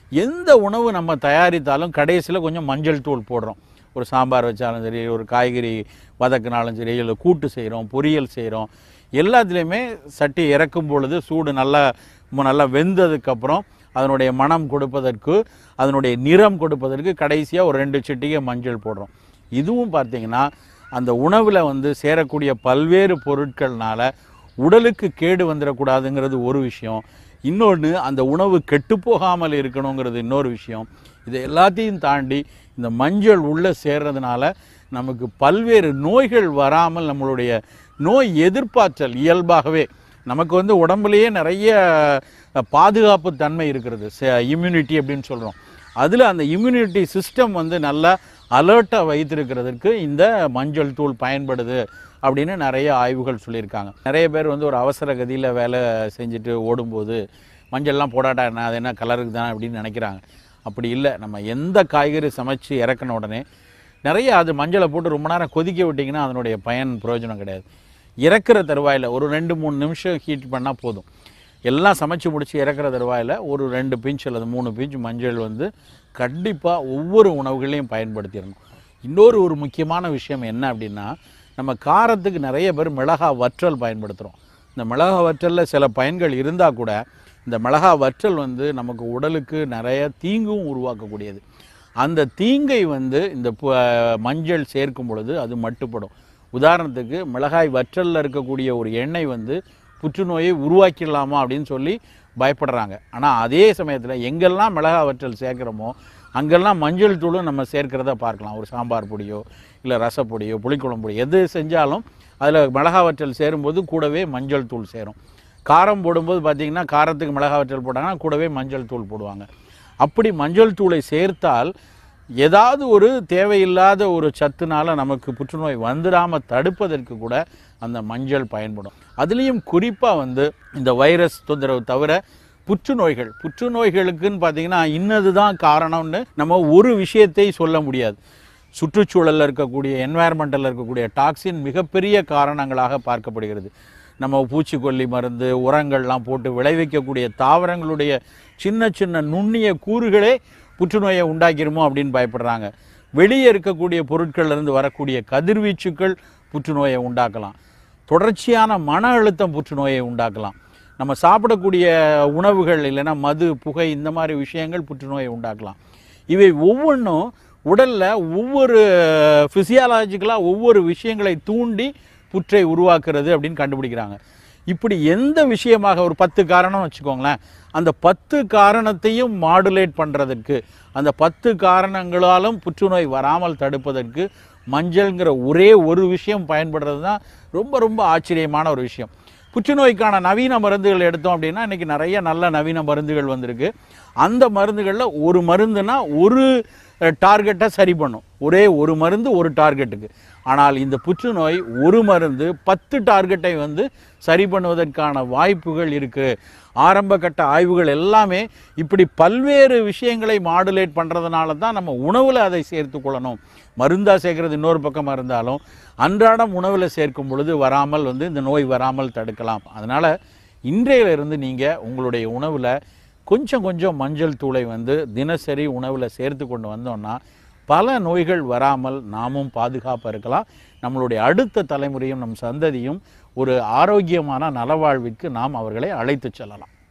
எந்த உணவு நம்ம தயாரித்தாலும் கடைசியில் கொஞ்சம் மஞ்சள் தூள் போடுறோம் ஒரு சாம்பார் வச்சாலும் சரி ஒரு காய்கறி வதக்கினாலும் சரி இல்லை கூட்டு செய்கிறோம் பொரியல் செய்கிறோம் எல்லாத்துலேயுமே சட்டி இறக்கும் பொழுது சூடு நல்லா ம- நல்லா வெந்ததுக்கப்புறம் அதனுடைய மனம் கொடுப்பதற்கு அதனுடைய நிறம் கொடுப்பதற்கு கடைசியாக ஒரு ரெண்டு சிட்டிகை மஞ்சள் போடுறோம் இதுவும் பார்த்தீங்கன்னா அந்த உணவில் வந்து சேரக்கூடிய பல்வேறு பொருட்கள்னால உடலுக்கு கேடு வந்துடக்கூடாதுங்கிறது ஒரு விஷயம் இன்னொன்று அந்த உணவு கெட்டு போகாமல் இருக்கணுங்கிறது இன்னொரு விஷயம் இது எல்லாத்தையும் தாண்டி இந்த மஞ்சள் உள்ளே சேர்றதுனால நமக்கு பல்வேறு நோய்கள் வராமல் நம்மளுடைய நோய் எதிர்ப்பாற்றல் இயல்பாகவே நமக்கு வந்து உடம்புலேயே நிறைய அஹ், பாதுகாப்பு தன்மை இருக்கிறது இம்யூனிட்டி அப்படின்னு சொல்கிறோம் அதில் அந்த இம்யூனிட்டி சிஸ்டம் வந்து நல்லா அலர்ட்டாக வைத்திருக்கிறதுக்கு இந்த மஞ்சள் தூள் பயன்படுது அப்படின்னு நிறைய ஆய்வுகள் சொல்லியிருக்காங்க நிறைய பேர் வந்து ஒரு அவசர கதியில் வேலை செஞ்சுட்டு ஓடும்போது மஞ்சள்லாம் போடாட்டா என்ன அது என்ன கலருக்கு தானே அப்படின்னு நினைக்கிறாங்க அப்படி இல்லை நம்ம எந்த காய்கறி சமைச்சு இறக்கின உடனே நிறைய அது மஞ்சளை போட்டு ரொம்ப நேரம் கொதிக்க விட்டிங்கன்னா அதனுடைய பயன் பிரயோஜனம் கிடையாது இறக்குற தருவாயில் ஒரு ரெண்டு மூணு நிமிஷம் ஹீட் பண்ணால் போதும் எல்லாம் சமைச்சு முடிச்சு இறக்குற தருவாயில் ஒரு ரெண்டு பிஞ்ச் அல்லது மூணு பிஞ்ச் மஞ்சள் வந்து கண்டிப்பாக ஒவ்வொரு உணவுகளையும் பயன்படுத்திடணும் இன்னொரு ஒரு முக்கியமான விஷயம் என்ன அப்படின்னா நம்ம காரத்துக்கு நிறைய பேர் மிளகா வற்றல் பயன்படுத்துகிறோம் இந்த மிளகா வற்றலில் சில பயன்கள் இருந்தால் கூட இந்த மிளகா வற்றல் வந்து நமக்கு உடலுக்கு நிறைய தீங்கும் உருவாக்கக்கூடியது அந்த தீங்கை வந்து இந்த பு- மஞ்சள் சேர்க்கும் பொழுது அது மட்டுப்படும் உதாரணத்துக்கு மிளகாய் வற்றலில் இருக்கக்கூடிய ஒரு எண்ணெய் வந்து புற்றுநோயை உருவாக்கிடலாமா அப்படின்னு சொல்லி பயப்படுறாங்க ஆனால் அதே சமயத்தில் எங்கெல்லாம் மிளகாய் வற்றல் சேர்க்குறோமோ அங்கெல்லாம் மஞ்சள் தூளும் நம்ம சேர்க்கிறத பார்க்கலாம் ஒரு சாம்பார் பொடியோ இல்லை ரசப்பொடியோ புளிக்குழம்பு பொடி எது செஞ்சாலும் அதில் மிளகாய் வற்றல் சேரும்போது கூடவே மஞ்சள் தூள் சேரும் காரம் போடும்போது பார்த்தீங்கன்னா காரத்துக்கு மிளகாய் வற்றல் போட்டாங்கன்னா கூடவே மஞ்சள் தூள் போடுவாங்க அப்படி மஞ்சள் தூளை சேர்த்தால் ஏதாவது ஒரு தேவையில்லாத ஒரு சத்துனால நமக்கு புற்றுநோய் வந்துடாமல் தடுப்பதற்கு கூட அந்த மஞ்சள் பயன்படும் அதுலேயும் குறிப்பாக வந்து இந்த வைரஸ் தொந்தரவு தவிர புற்றுநோய்கள் புற்றுநோய்களுக்குன்னு பார்த்தீங்கன்னா இன்னது தான் காரணம்னு நம்ம ஒரு விஷயத்தை சொல்ல முடியாது சுற்றுச்சூழலில் இருக்கக்கூடிய என்வாயர்மெண்ட்டில் இருக்கக்கூடிய டாக்ஸின் மிகப்பெரிய காரணங்களாக பார்க்கப்படுகிறது நம்ம பூச்சிக்கொல்லி மருந்து உரங்கள்லாம் போட்டு விளைவிக்கக்கூடிய தாவரங்களுடைய சின்ன சின்ன நுண்ணிய கூறுகளே புற்றுநோயை உண்டாக்கிருமோ அப்படின்னு பயப்படுறாங்க வெளியே இருக்கக்கூடிய பொருட்கள்ல இருந்து வரக்கூடிய கதிர்வீச்சுக்கள் புற்றுநோயை உண்டாக்கலாம் தொடர்ச்சியான மன அழுத்தம் புற்றுநோயை உண்டாக்கலாம் நம்ம சாப்பிடக்கூடிய உணவுகள் இல்லைன்னா மது புகை இந்த மாதிரி விஷயங்கள் புற்றுநோயை உண்டாக்கலாம் இவை ஒவ்வொன்றும் உடலில் ஒவ்வொரு ஃபிசியாலஜிக்கலாக ஒவ்வொரு விஷயங்களை தூண்டி புற்றை உருவாக்குறது அப்படின்னு கண்டுபிடிக்கிறாங்க இப்படி எந்த விஷயமாக ஒரு பத்து காரணம் வச்சுக்கோங்களேன் அந்த பத்து காரணத்தையும் மாடுலேட் பண்ணுறதுக்கு அந்த பத்து காரணங்களாலும் புற்றுநோய் வராமல் தடுப்பதற்கு மஞ்சள்ங்கிற ஒரே ஒரு விஷயம் பயன்படுறது தான் ரொம்ப ரொம்ப ஆச்சரியமான ஒரு விஷயம் புற்றுநோய்க்கான நவீன மருந்துகள் எடுத்தோம் அப்படின்னா இன்றைக்கி நிறைய நல்ல நவீன மருந்துகள் வந்திருக்கு அந்த மருந்துகளில் ஒரு மருந்துனா ஒரு டார்கெட்டை சரி பண்ணும் ஒரே ஒரு மருந்து ஒரு டார்கெட்டுக்கு ஆனால் இந்த புற்றுநோய் ஒரு மருந்து பத்து டார்கெட்டை வந்து சரி பண்ணுவதற்கான வாய்ப்புகள் இருக்குது ஆரம்ப கட்ட ஆய்வுகள் எல்லாமே இப்படி பல்வேறு விஷயங்களை மாடுலேட் பண்ணுறதுனால தான் நம்ம உணவில் அதை சேர்த்து கொள்ளணும் மருந்தாக சேர்க்கறது இன்னொரு பக்கமாக இருந்தாலும் அன்றாடம் உணவில் சேர்க்கும் பொழுது வராமல் வந்து இந்த நோய் வராமல் தடுக்கலாம் அதனால் இன்றையிலிருந்து நீங்கள் உங்களுடைய உணவில் கொஞ்சம் கொஞ்சம் மஞ்சள் தூளை வந்து தினசரி உணவில் சேர்த்து கொண்டு வந்தோம்னா பல நோய்கள் வராமல் நாமும் பாதுகாப்பாக இருக்கலாம் நம்மளுடைய அடுத்த தலைமுறையும் நம் சந்ததியும் ஒரு ஆரோக்கியமான நலவாழ்விற்கு நாம் அவர்களை அழைத்துச் செல்லலாம்